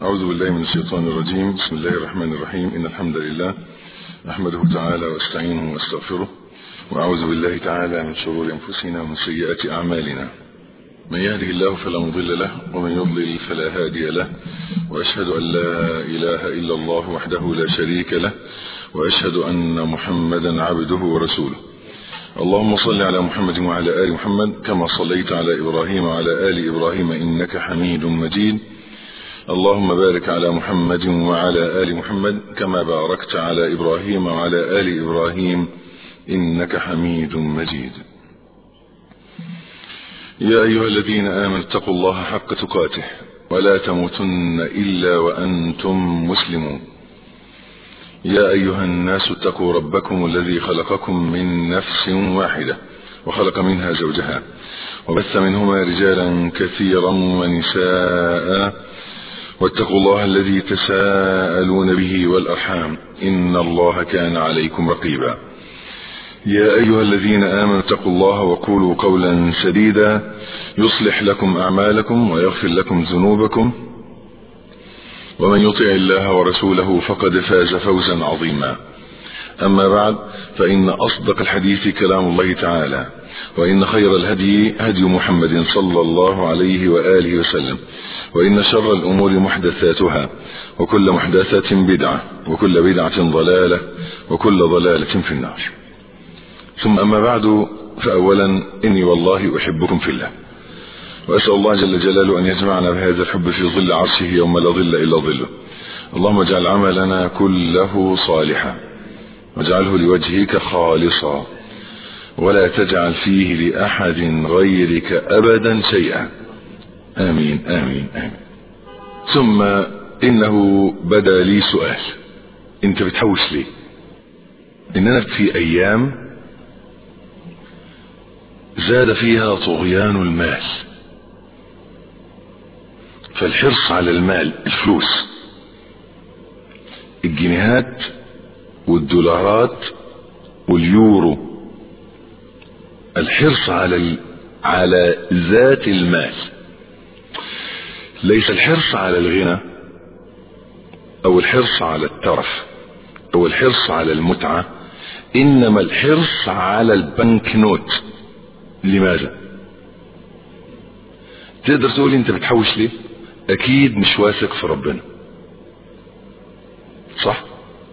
أعوذ بالله من الشيطان الرجيم بسم الله الرحمن الرحيم إن الحمد لله نحمده تعالى واستعينه واستغفره وأعوذ بالله تعالى من شرور أنفسنا ومن سيئات أعمالنا من يهده الله فلا مضل له ومن يضلل فلا هادي له وأشهد أن لا إله إلا الله وحده لا شريك له وأشهد أن محمدا عبده ورسوله اللهم صل على محمد وعلى آل محمد كما صليت على إبراهيم وعلى آل إبراهيم إنك حميد مجيد اللهم بارك على محمد وعلى آل محمد كما باركت على إبراهيم وعلى آل إبراهيم إنك حميد مجيد يا أيها الذين آمنوا اتقوا الله حق تقاته ولا تموتن إلا وأنتم مسلمون يا أيها الناس اتقوا ربكم الذي خلقكم من نفس واحدة وخلق منها زوجها وبث منهما رجالا كثيرا ونساء واتقوا الله الذي تساءلون به والأرحام إن الله كان عليكم رقيبا يا أيها الذين آمنوا اتقوا الله وقولوا قولا سديدا يصلح لكم أعمالكم ويغفر لكم ذنوبكم ومن يطع الله ورسوله فقد فاز فوزا عظيما أما بعد فإن أصدق الحديث كلام الله تعالى وإن خير الهدي هدي محمد صلى الله عليه وآله وسلم وإن شر الأمور محدثاتها وكل محدثة بدعة وكل بدعة ضلالة وكل ضلالة في النار ثم أما بعد فأولا إني والله أحبكم في الله وأسأل الله جل جلاله أن يجمعنا بهذا الحب في ظل عرشه يوم لا ظل إلا ظله اللهم اجعل عملنا كله صالحا واجعله لوجهك خالصا ولا تجعل فيه لأحد غيرك أبدا شيئا آمين آمين آمين ثم إنه بدا لي سؤال انت بتحوش ليه إننا في أيام زاد فيها طغيان المال فالحرص على المال الفلوس الجنيهات والدولارات واليورو الحرص على ال... على ذات المال ليس الحرص على الغنى او الحرص على الترف او الحرص على المتعة انما الحرص على البنك نوت لماذا تقدر تقول انت بتحوش ليه اكيد مش واثق في ربنا صح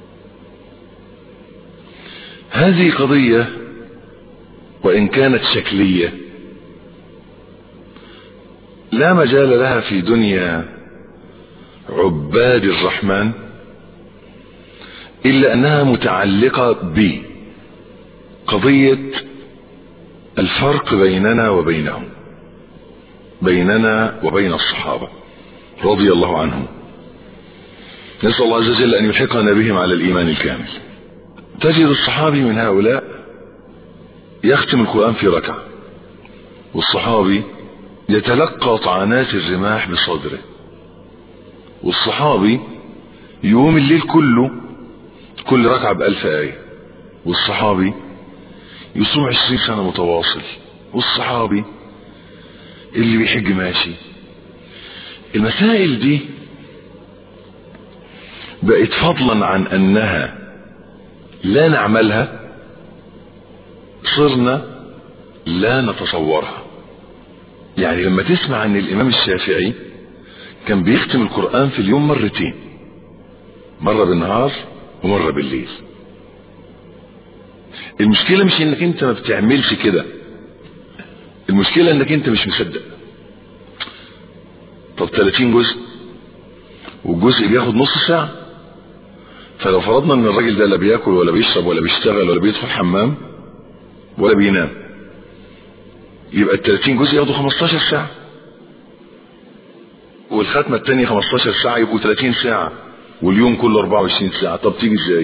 هذه قضية وان كانت شكلية لا مجال لها في دنيا عباد الرحمن الا انها متعلقة بقضية الفرق بيننا وبينهم بيننا وبين الصحابة رضي الله عنهم نسأل الله عز وجل أن يلحقنا بهم على الإيمان الكامل تجد الصحابي من هؤلاء يختم القرآن في ركعة والصحابي يتلقى طعنات الرماح بصدره والصحابي يقوم الليل كله كل ركعة بألف آية والصحابي يصوم عشرين سنة متواصل والصحابي اللي بيحج ماشي المسائل دي بقت فضلا عن انها لا نعملها صرنا لا نتصورها يعني لما تسمع ان الامام الشافعي كان بيختم القرآن في اليوم مرتين مرة بالنهار ومرة بالليل المشكلة مش انك انت ما بتعملش كده المشكلة انك انت مش مصدق طب 30 جزء والجزء بياخد نص ساعة فلو فرضنا ان الراجل ده لا بياكل ولا بيشرب ولا بيشتغل ولا بيدخل حمام ولا بينام يبقى ال 30 جزء ياخدوا 15 ساعة والختمة التانية 15 ساعة يبقوا 30 ساعة واليوم كله 24 ساعة طب تيجي ازاي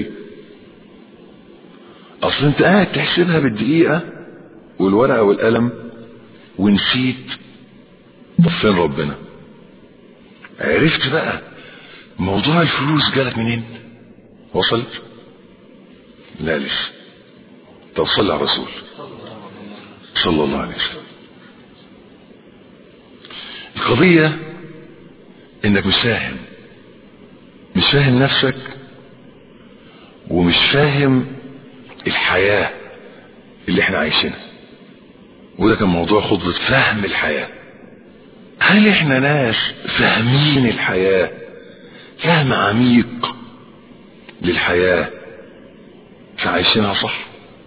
اصل انت قاعد تحسبها بالدقيقة والورقة والقلم ونسيت طب فين ربنا عرفت بقى موضوع الفلوس جالك منين وصلت لا لسه طب صلى على الرسول صلى الله عليه وسلم القضية انك مساهم فاهم نفسك ومش فاهم الحياة اللي احنا عايشينها وده كان موضوع خطبة فهم الحياة هل احنا ناس فاهمين الحياة فهم عميق للحياة فعايشينها صح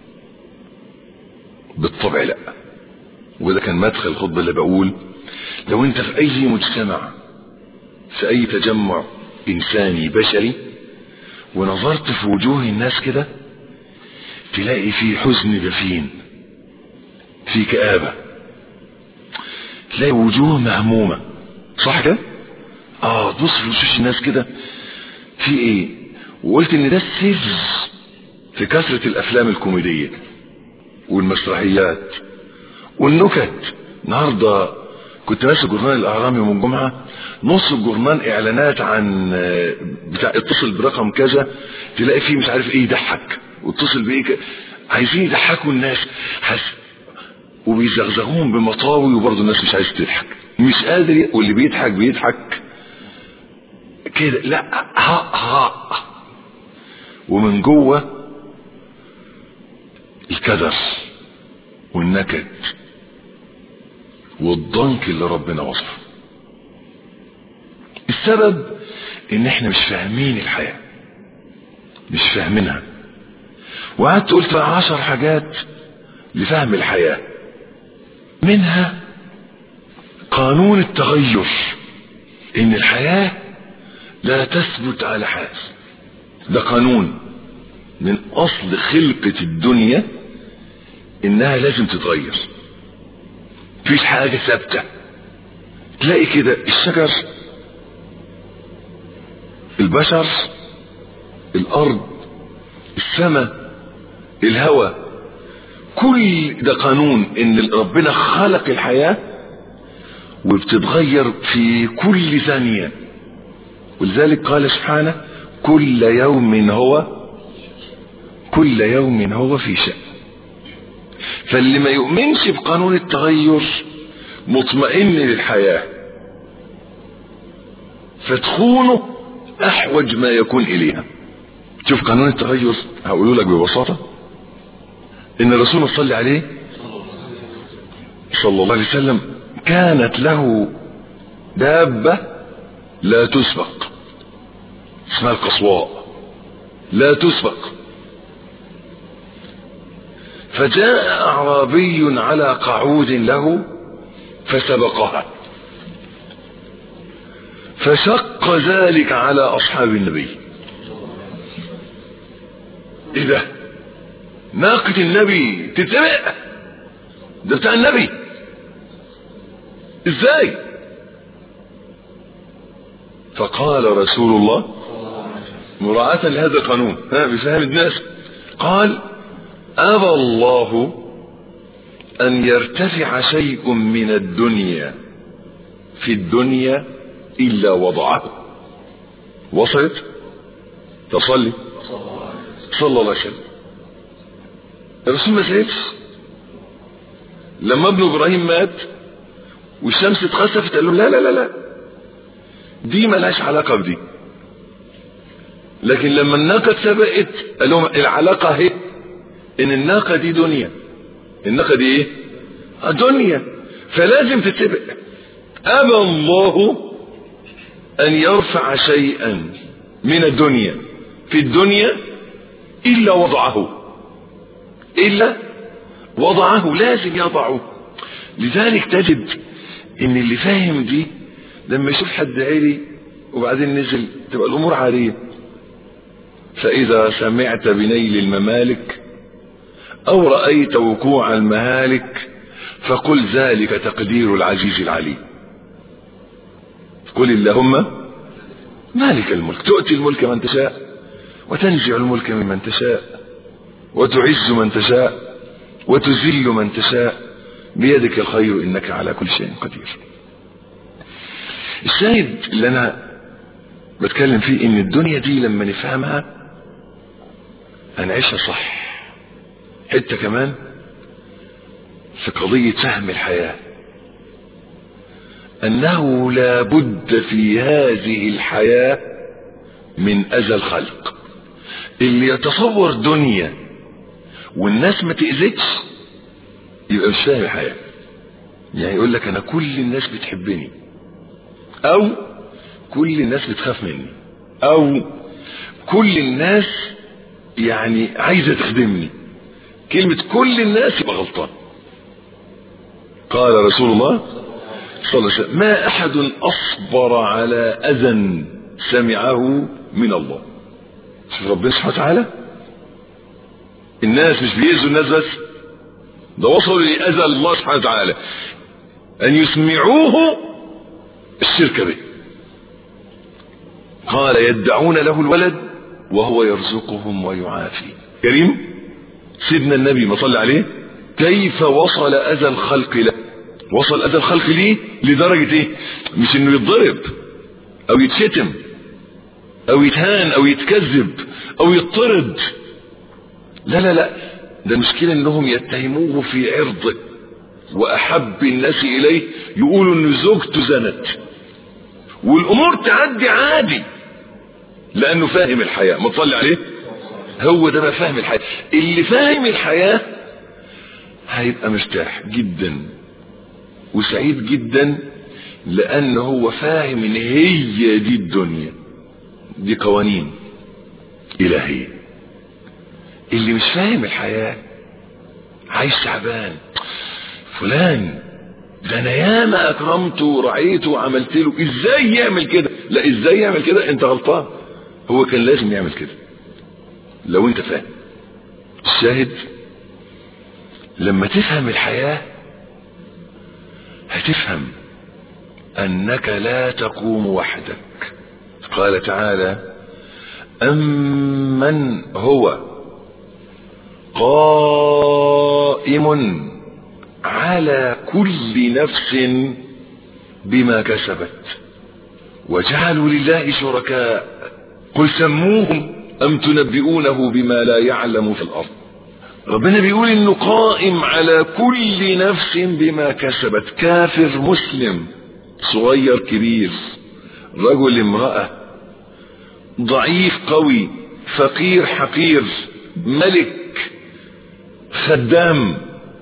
بالطبع لا وده كان مدخل الخطبة اللي بقول لو انت في اي مجتمع في اي تجمع انساني بشري ونظرت في وجوه الناس كده تلاقي في حزن دفين في كآبة تلاقي وجوه مهمومة صح كده اه تبص في وشوش الناس كده في ايه وقلت ان ده السر في كثرة الافلام الكوميدية والمسرحيات والنكت النهارده كنت ماسك جورنال الاهرام يوم الجمعه نص الجورنال اعلانات عن بتاع اتصل برقم كذا تلاقي فيه مش عارف ايه يضحك واتصل بايه ك... عايزين يضحكوا الناس حس... وبيزغزغوهم بمطاوي وبرضه الناس مش عايزه تضحك مش قادر ي... واللي بيضحك بيضحك كده لا ها ها ومن جوه الكدر والنكد والضنك اللي ربنا وصفه السبب ان احنا مش فاهمين الحياة مش فاهمينها وقعدت قلت بقى عشر حاجات لفهم الحياة منها قانون التغير ان الحياة لا تثبت على حال ده قانون من اصل خلقة الدنيا انها لازم تتغير مفيش حاجة ثابتة تلاقي كده الشجر البشر الارض السماء الهواء كل ده قانون ان ربنا خلق الحياة وبتتغير في كل ثانية ولذلك قال سبحانه كل يوم هو كل يوم هو في شأن فاللي ما يؤمنش بقانون التغير مطمئن للحياة فتخونه احوج ما يكون اليها شوف قانون التغير هقوله لك ببساطة ان الرسول صلى عليه صلى الله عليه وسلم كانت له دابة لا تسبق اسمها القصواء لا تسبق فجاء اعرابي على قعود له فسبقها فشق ذلك على اصحاب النبي ايه ده ناقة النبي تتسبق ده بتاع النبي ازاي فقال رسول الله مراعاة لهذا القانون ها بفهم الناس قال أبى الله أن يرتفع شيء من الدنيا في الدنيا إلا وضعه وصلت تصلي صلى الله عليه وسلم الرسول ما سيبش لما ابن ابراهيم مات والشمس اتخسفت قال له لا لا لا لا دي ملهاش علاقة بدي لكن لما الناقة اتسبقت قال لهم العلاقة اهي ان الناقة دي دنيا الناقة دي ايه دنيا فلازم تتسبق ابى الله ان يرفع شيئا من الدنيا في الدنيا الا وضعه الا وضعه لازم يضعه لذلك تجد ان اللي فاهم دي لما يشوف حد عالي وبعدين نزل تبقى الامور عادية فاذا سمعت بنيل الممالك او رأيت وقوع المهالك فقل ذلك تقدير العزيز العليم قل اللهم مالك الملك تؤتي الملك من تشاء وتنزع الملك ممن تشاء وتعز من تشاء وتذل من تشاء بيدك الخير انك على كل شيء قدير الشاهد اللي انا بتكلم فيه ان الدنيا دي لما نفهمها هنعيشها صح حته كمان في قضيه فهم الحياه انه لا بد في هذه الحياه من اذى الخلق اللي يتصور دنيا والناس ما تأذيش يبقى مش فاهم الحياة يعني يقول لك انا كل الناس بتحبني او كل الناس بتخاف مني او كل الناس يعني عايزة تخدمني كلمة كل الناس يبقى غلطان قال رسول الله صلى الله عليه وسلم ما احد اصبر على اذى سمعه من الله شوف ربنا سبحانه وتعالى الناس مش بيأذوا الناس بس ده وصلوا لأذى الله سبحانه وتعالى أن يسمعوه الشرك به قال يدعون له الولد وهو يرزقهم ويعافي كريم سيدنا النبي ما صلى عليه كيف وصل أذى الخلق له وصل أذى الخلق ليه لدرجة ايه مش انه يتضرب او يتشتم او يتهان او يتكذب او يطرد لا لا لا ده المشكلة انهم يتهموه في عرضه واحب الناس اليه يقولوا ان زوجته زنت والامور تعدي عادي لانه فاهم الحياة ما تصلي عليه هو ده بقى فاهم الحياة اللي فاهم الحياة هيبقى مرتاح جدا وسعيد جدا لان هو فاهم ان هي دي الدنيا دي قوانين الهيه اللي مش فاهم الحياة عايش تعبان فلان ده انا ياما اكرمته ورعيته وعملت له ازاي يعمل كده لا ازاي يعمل كده انت غلطان هو كان لازم يعمل كده لو انت فاهم الشاهد لما تفهم الحياة هتفهم انك لا تقوم وحدك قال تعالى امن هو قائم على كل نفس بما كسبت وجعلوا لله شركاء قل سموهم ام تنبئونه بما لا يعلم في الارض ربنا بيقول انه قائم على كل نفس بما كسبت كافر مسلم صغير كبير رجل امرأة ضعيف قوي فقير حقير ملك خدام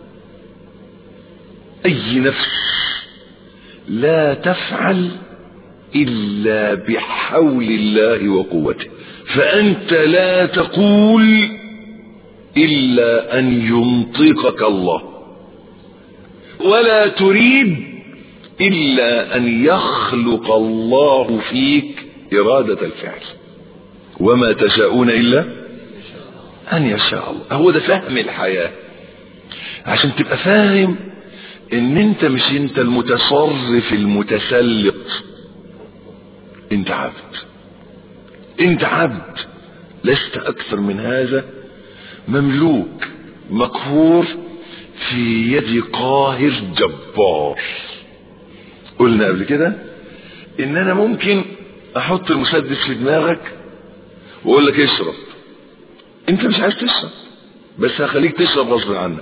اي نفس لا تفعل الا بحول الله وقوته فانت لا تقول الا ان ينطقك الله ولا تريد الا ان يخلق الله فيك اراده الفعل وما تشاءون الا ان يشاء الله هو ده فهم الحياه عشان تبقى فاهم ان انت مش انت المتصرف المتسلط انت عبد انت عبد لست اكثر من هذا مملوك مقهور في يد قاهر جبار قلنا قبل كده ان انا ممكن احط المسدس في دماغك واقول لك اشرب انت مش عايز تشرب بس هخليك تشرب غصب عنك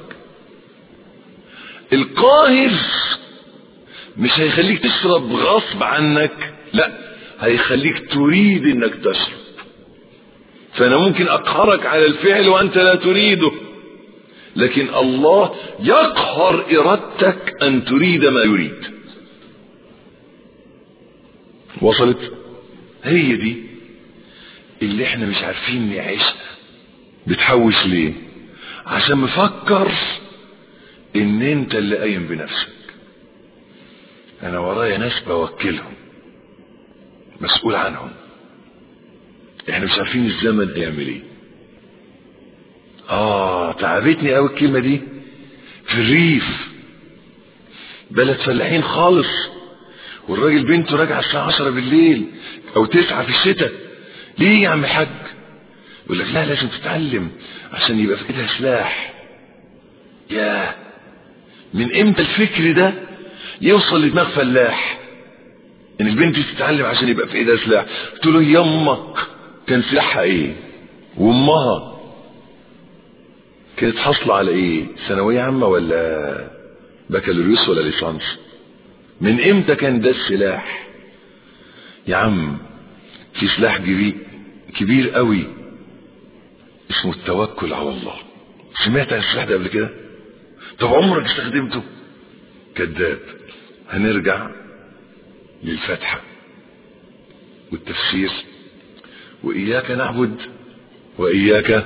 القاهر مش هيخليك تشرب غصب عنك لا هيخليك تريد انك تشرب فانا ممكن اقهرك على الفعل وانت لا تريده لكن الله يقهر ارادتك ان تريد ما يريد وصلت هي دي اللي احنا مش عارفين نعيشها بتحوش ليه عشان مفكر ان انت اللي قايم بنفسك انا ورايا ناس بوكلهم مسؤول عنهم احنا مش عارفين الزمن هيعمل ايه اه تعبتني قوي الكلمه دي في الريف بلد فلاحين خالص والراجل بنته راجعه الساعه 10 بالليل او 9 في الشتاء ليه يا عم الحاج يقول لك لا لازم تتعلم عشان يبقى في ايدها سلاح ياه من امتى الفكر ده يوصل لدماغ فلاح ان البنت تتعلم عشان يبقى في ايدها سلاح قلت له يمك كان سلاحها ايه وامها كانت حاصله على ايه ثانويه عامه ولا بكالوريوس ولا ليسانس من امتى كان ده السلاح يا عم في سلاح جديد كبير قوي اسمه التوكل على الله سمعت عن السلاح ده قبل كده طب عمرك استخدمته كذاب هنرجع للفاتحة والتفسير وإياك نعبد وإياك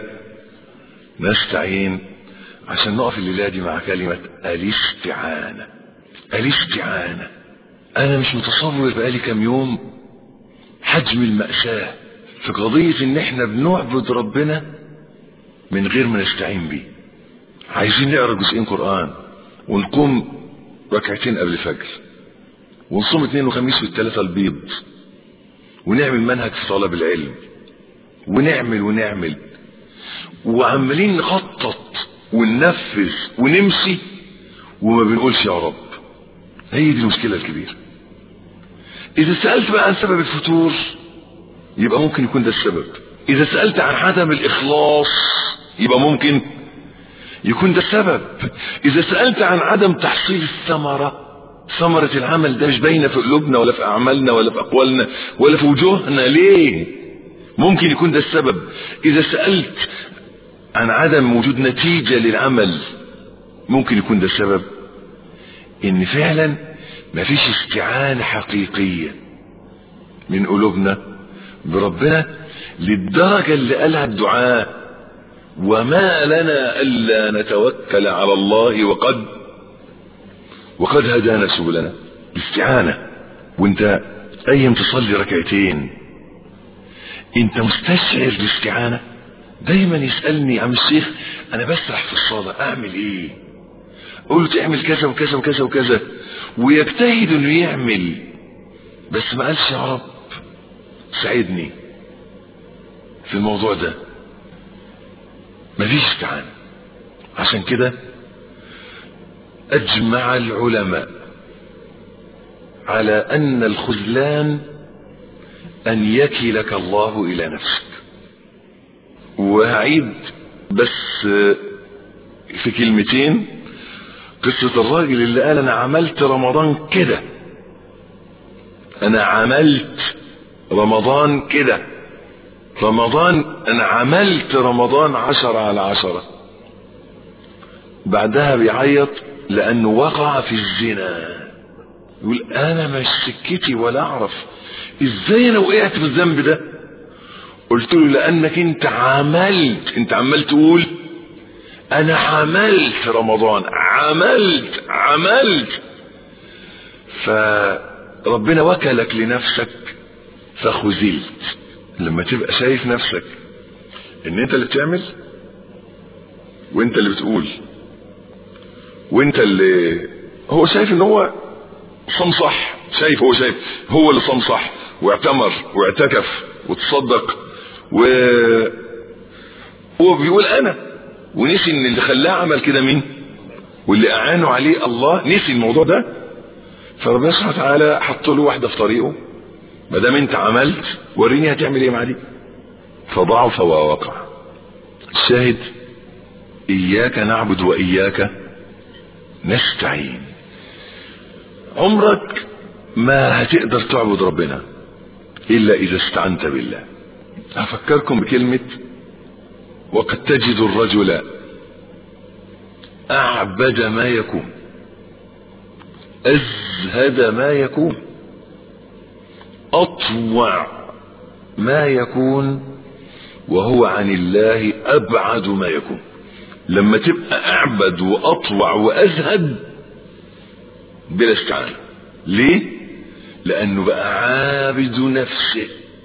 نستعين عشان نقف الليلة دي مع كلمة الاستعانة الاستعانة أنا مش متصور بقالي كام يوم حجم المأساة في قضية إن إحنا بنعبد ربنا من غير ما نستعين بيه عايزين نقرا جزئين قرآن ونقوم ركعتين قبل الفجر ونصوم اثنين وخميس والثلاثة البيض ونعمل منهج في طلب العلم ونعمل ونعمل وعمالين نخطط وننفذ ونمشي وما بنقولش يا رب هي دي المشكلة الكبيرة إذا سألت بقى عن سبب الفتور يبقى ممكن يكون ده السبب إذا سألت عن عدم الإخلاص يبقى ممكن يكون ده السبب إذا سألت عن عدم تحصيل الثمرة ثمرة العمل ده مش باينة في قلوبنا ولا في أعمالنا ولا في أقوالنا ولا في وجوهنا ليه ممكن يكون ده السبب إذا سألت عن عدم وجود نتيجة للعمل ممكن يكون ده السبب إن فعلا مفيش استعانة حقيقية من قلوبنا بربنا للدرجة اللي قالها الدعاء وما لنا ألا نتوكل على الله وقد وقد هدانا سبلنا الاستعانة وانت قايم تصلي ركعتين انت مستشعر الاستعانة دايما يسألني عم الشيخ انا بسرح في الصلاة اعمل ايه اقول له تعمل كذا وكذا وكذا وكذا ويجتهد انه يعمل بس ما قالش يا رب ساعدني في الموضوع ده مفيش استعانة عشان كده اجمع العلماء على ان الخذلان ان يكلك الله الى نفسك وهعيد بس في كلمتين قصة الراجل اللي قال انا عملت رمضان كده انا عملت رمضان كده رمضان انا عملت رمضان عشرة على عشرة بعدها بيعيط لانه وقع في الزنا يقول انا مش سكتي ولا اعرف ازاي انا وقعت في الذنب ده قلت له لانك انت عملت انت عمال تقول انا عملت رمضان عملت عملت فربنا وكلك لنفسك فخذلت لما تبقى شايف نفسك ان انت اللي بتعمل وانت اللي بتقول وانت اللي هو شايف ان هو صم صح شايف هو شايف هو اللي صم صح واعتمر واعتكف وتصدق و هو بيقول انا ونسي ان اللي خلاه عمل كده مين واللي اعانه عليه الله نسي الموضوع ده فربنا سبحانه وتعالى حط له واحده في طريقه ما دام انت عملت وريني هتعمل ايه مع دي فضعف ووقع الشاهد اياك نعبد واياك نستعين عمرك ما هتقدر تعبد ربنا الا اذا استعنت بالله افكركم بكلمة وقد تجد الرجل اعبد ما يكون ازهد ما يكون اطوع ما يكون وهو عن الله ابعد ما يكون لما تبقى اعبد واطوع وازهد بلا استعانة ليه لانه بقى عابد نفسه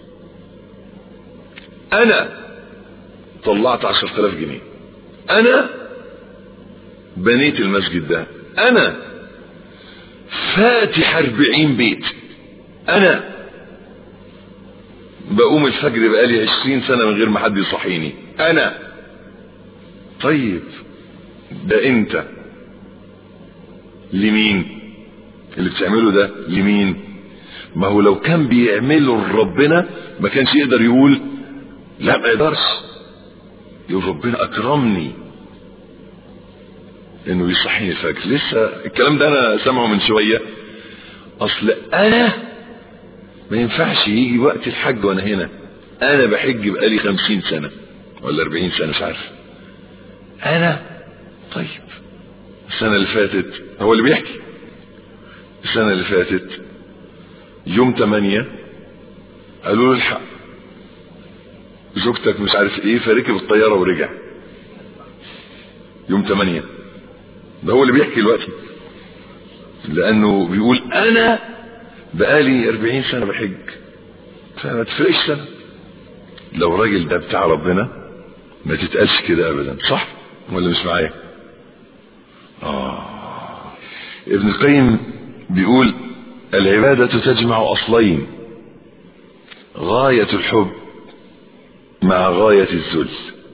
انا طلعت عشرة الاف جنيه انا بنيت المسجد ده انا فاتح اربعين بيت انا بقوم الفجر بقالي عشرين سنة من غير ما حد يصحيني انا طيب ده انت لمين اللي بتعمله ده لمين ما هو لو كان بيعمله لربنا ما كانش يقدر يقول لا ما يقدرش يقول ربنا اكرمني انه يصحيني الفجر لسه الكلام ده انا سامعه من شويه اصل انا ما ينفعش يجي وقت الحج وانا هنا انا بحج بقالي خمسين سنة ولا اربعين سنة مش عارف انا طيب السنة اللي فاتت هو اللي بيحكي السنة اللي فاتت يوم تمانية قالوا له الحق زوجتك مش عارف ايه فركب الطيارة ورجع يوم تمانية ده هو اللي بيحكي دلوقتي لانه بيقول انا بقالي اربعين سنة بحج فما تفرقش سنة لو راجل ده بتاع ربنا ما تتقالش كده ابدا صح ولا مش معايا اه ابن القيم بيقول العبادة تجمع اصلين غاية الحب مع غاية الذل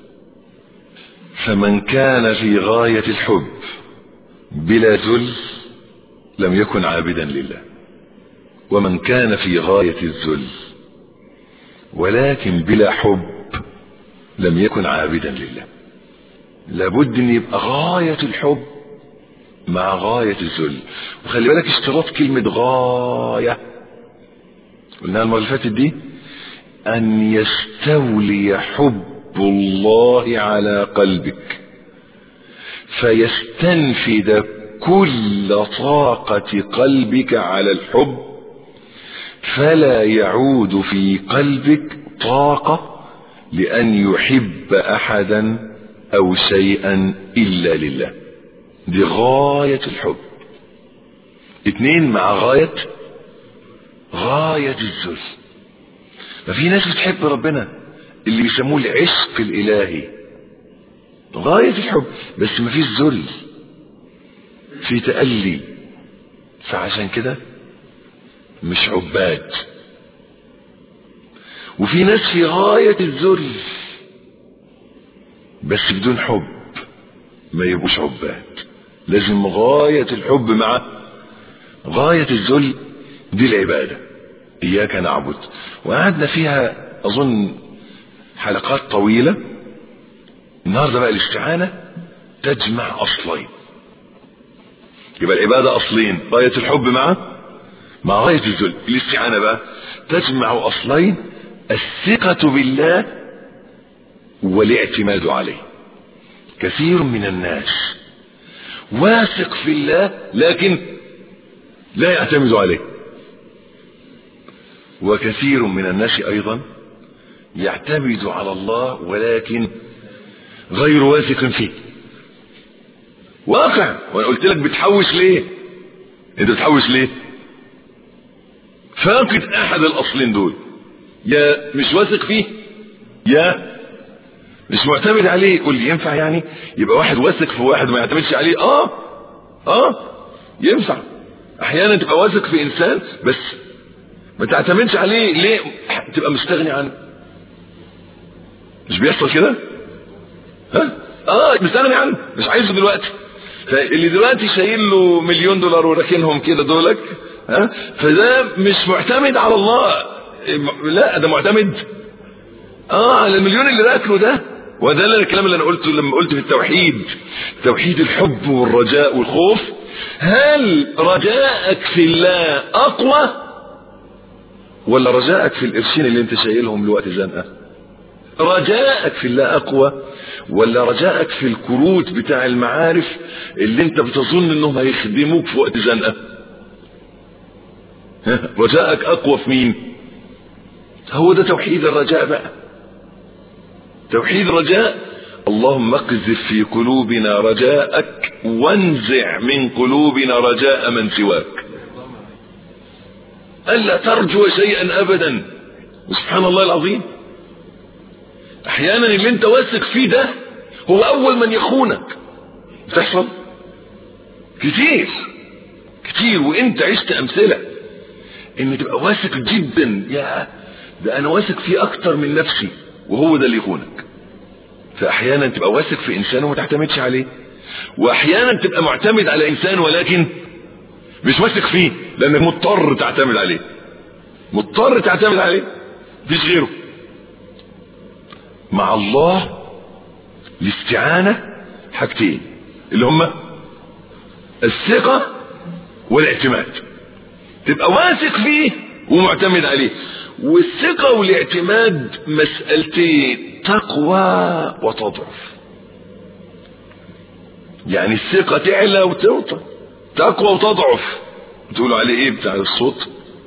فمن كان في غاية الحب بلا ذل لم يكن عابدا لله ومن كان في غاية الذل ولكن بلا حب لم يكن عابدا لله لابد ان يبقى غاية الحب مع غاية الذل وخلي بالك اشتراط كلمة غاية قلناها المرة اللي فاتت دي ان يستولي حب الله على قلبك فيستنفذ كل طاقة قلبك على الحب فلا يعود في قلبك طاقة لأن يحب أحدا أو شيئا إلا لله دي غاية الحب اتنين مع غاية غاية الذل ففي ناس بتحب ربنا اللي بيسموه العشق الإلهي غاية الحب بس ما فيش ذل في تألي فعشان كده مش عباد وفي ناس في غاية الذل بس بدون حب ما يبقوش عباد لازم غاية الحب مع غاية الذل دي العبادة إياك نعبد وقعدنا فيها أظن حلقات طويلة النهاردة بقى الاستعانة تجمع أصلين يبقى العبادة أصلين غاية الحب مع مع غاية الذل الاستعانة بقى تجمع أصلين الثقة بالله والاعتماد عليه كثير من الناس واثق في الله لكن لا يعتمد عليه وكثير من الناس أيضا يعتمد على الله ولكن غير واثق فيه واقع وانا قلت لك بتحوش ليه انت بتحوش ليه فاقد احد الاصلين دول يا مش واثق فيه يا مش معتمد عليه يقول لي ينفع يعني يبقى واحد واثق في واحد ما يعتمدش عليه اه اه ينفع احيانا تبقى واثق في انسان بس ما تعتمدش عليه ليه تبقى مستغني عنه مش بيحصل كده ها اه مستغني عنه مش عايزه دلوقتي فاللي دلوقتي شايل له مليون دولار وراكنهم كده دولك ها فده مش معتمد على الله لا ده معتمد اه على المليون اللي راكنه ده وده الكلام اللي انا قلته لما قلت في التوحيد توحيد الحب والرجاء والخوف هل رجاءك في الله اقوى ولا رجاءك في القرشين اللي انت شايلهم لوقت زنقه رجاءك في الله اقوى ولا رجاءك في الكروت بتاع المعارف اللي انت بتظن انهم هيخدموك في وقت زنقه رجاءك اقوى في مين هو ده توحيد الرجاء بقى توحيد الرجاء اللهم اقذف في قلوبنا رجاءك وانزع من قلوبنا رجاء من سواك الا ترجو شيئا ابدا وسبحان الله العظيم احيانا اللي انت واثق فيه ده هو اول من يخونك بتحصل كتير كتير وانت عشت امثله ان تبقى واثق جدا يا ده انا واثق فيه اكتر من نفسي وهو ده اللي يخونك فاحيانا تبقى واثق في انسان وما تعتمدش عليه واحيانا تبقى معتمد على انسان ولكن مش واثق فيه لانك مضطر تعتمد عليه مضطر تعتمد عليه مفيش غيره مع الله الاستعانة حاجتين اللي هما الثقة والاعتماد تبقى واثق فيه ومعتمد عليه والثقة والاعتماد مسألتين تقوى وتضعف يعني الثقة تعلى وتوطى تقوى وتضعف تقولوا عليه ايه بتاع الصوت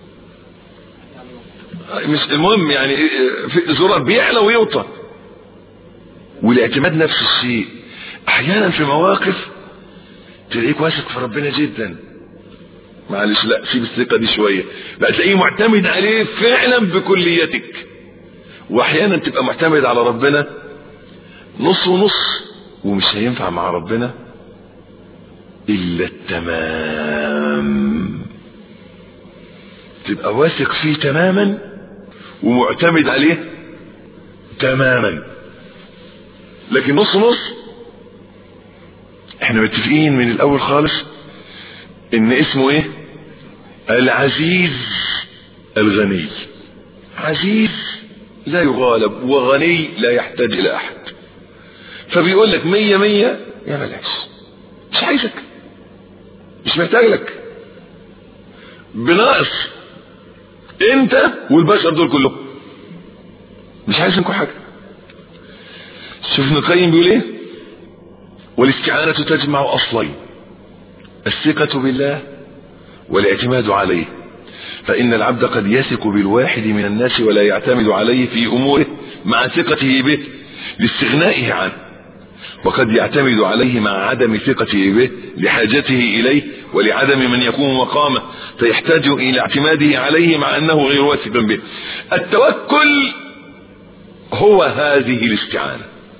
مش المهم يعني في زرار بيعلى ويوطى والاعتماد نفس الشيء احيانا في مواقف تلاقيك واثق في ربنا جدا معلش لا سيب الثقة دي شوية لا تلاقيه معتمد عليه فعلا بكليتك واحيانا تبقى معتمد على ربنا نص ونص ومش هينفع مع ربنا الا التمام تبقى واثق فيه تماما ومعتمد عليه تماما لكن نص نص احنا متفقين من الاول خالص ان اسمه ايه العزيز الغني عزيز لا يغالب وغني لا يحتاج الى احد فبيقول لك مية مية يا بلاش مش عايزك مش محتاج لك بناقص انت والبشر دول كلهم مش عايز منكم حاجه شوف ابن القيم بيقول ايه والاستعانة تجمع أصلين الثقة بالله والاعتماد عليه فإن العبد قد يثق بالواحد من الناس ولا يعتمد عليه في أموره مع ثقته به لاستغنائه عنه وقد يعتمد عليه مع عدم ثقته به لحاجته إليه ولعدم من يقوم مقامه فيحتاج إلى اعتماده عليه مع أنه غير واثق به التوكل هو هذه الاستعانة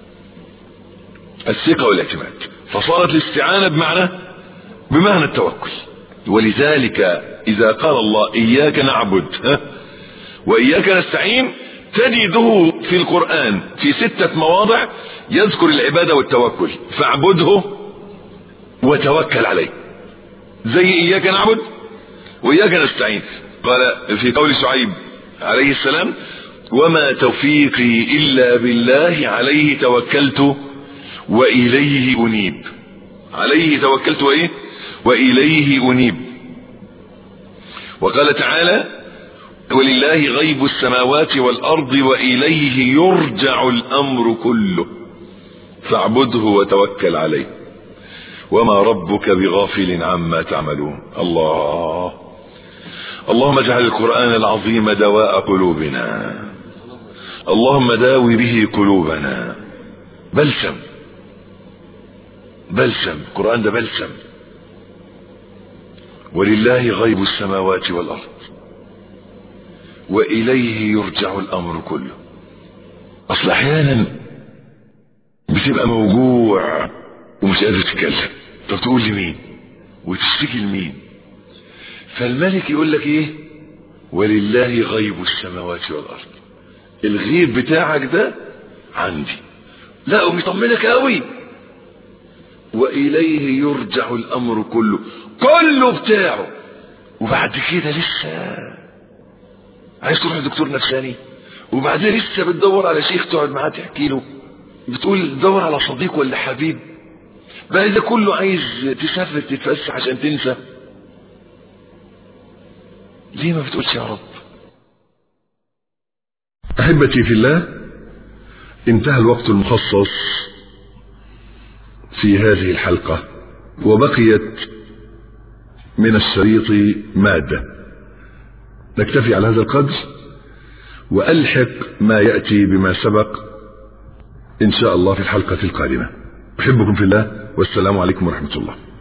الثقة والاعتماد فصارت الاستعانة بمعنى بمعنى التوكل ولذلك إذا قال الله إياك نعبد ها وإياك نستعين تجده في القرآن في ستة مواضع يذكر العبادة والتوكل فاعبده وتوكل عليه زي إياك نعبد وإياك نستعين قال في قول شعيب عليه السلام وما توفيقي إلا بالله عليه توكلت وإليه أنيب عليه توكلت وإيه وإليه أنيب وقال تعالى ولله غيب السماوات والأرض وإليه يرجع الأمر كله فاعبده وتوكل عليه وما ربك بغافل عما تعملون الله اللهم اجعل القرآن العظيم دواء قلوبنا اللهم داوي به قلوبنا بلسم بلسم القرآن ده بلسم ولله غيب السماوات والأرض وإليه يرجع الأمر كله أصل أحيانا بتبقى موجوع ومش قادر تتكلم طب تقول لمين وتشتكي لمين فالملك يقول لك ايه ولله غيب السماوات والارض الغيب بتاعك ده عندي لا وبيطمنك قوي واليه يرجع الامر كله كله بتاعه وبعد كده لسه عايز تروح لدكتور نفساني وبعدين لسه بتدور على شيخ تقعد معاه تحكي له بتقول دور على صديق ولا حبيب بقى ده كله عايز تسافر تتفسح عشان تنسى ليه ما بتقولش يا رب احبتي في الله انتهى الوقت المخصص في هذه الحلقة وبقيت من الشريط مادة نكتفي على هذا القدر وألحق ما يأتي بما سبق إن شاء الله في الحلقة القادمة أحبكم في الله والسلام عليكم ورحمة الله